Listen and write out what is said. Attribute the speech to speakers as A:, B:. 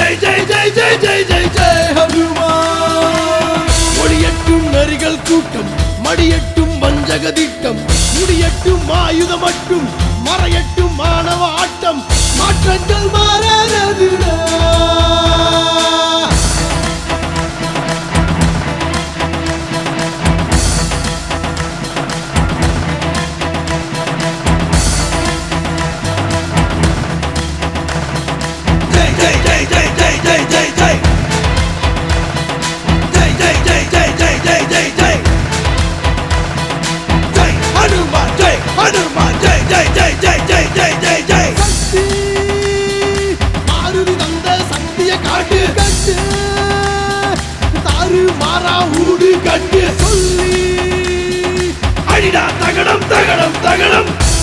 A: ஜெய் ஜெய் ஜெய் ஜெய் ஜெய் ஜெய் ஜெய் ஹனுமான் ஒளியட்டும் நரிகள் கூட்டம் மடியட்டும் வஞ்சக திட்டம் முடியட்டும் ஆயுதம் மட்டும் மறையட்டும் மாணவ ஆட்டம் மாற்றங்கள் மாறாததுடா ஜெய் ஜெய் ஜெய் ஜெய் ஜெய் ஜெய் ஜெய் ஜெய் ஜெய் ஜெய் ஜெய் ஜெய் ஜெய் ஜெய் ஜெய் ஜெய் ஜெய் ஹனுமான் ஜெய் ஹனுமான் ஜெய் ஜெய் ஜெய் ஜெய் ஜெய் ஜெய் ஜெய் ஜெய் சக்தி மாருதி தந்த சக்திய காட்டு கண்டு தாறு மாறா ஊடு கண்டு சொல்லி அடிடா தகடம் தகடம் தகடம்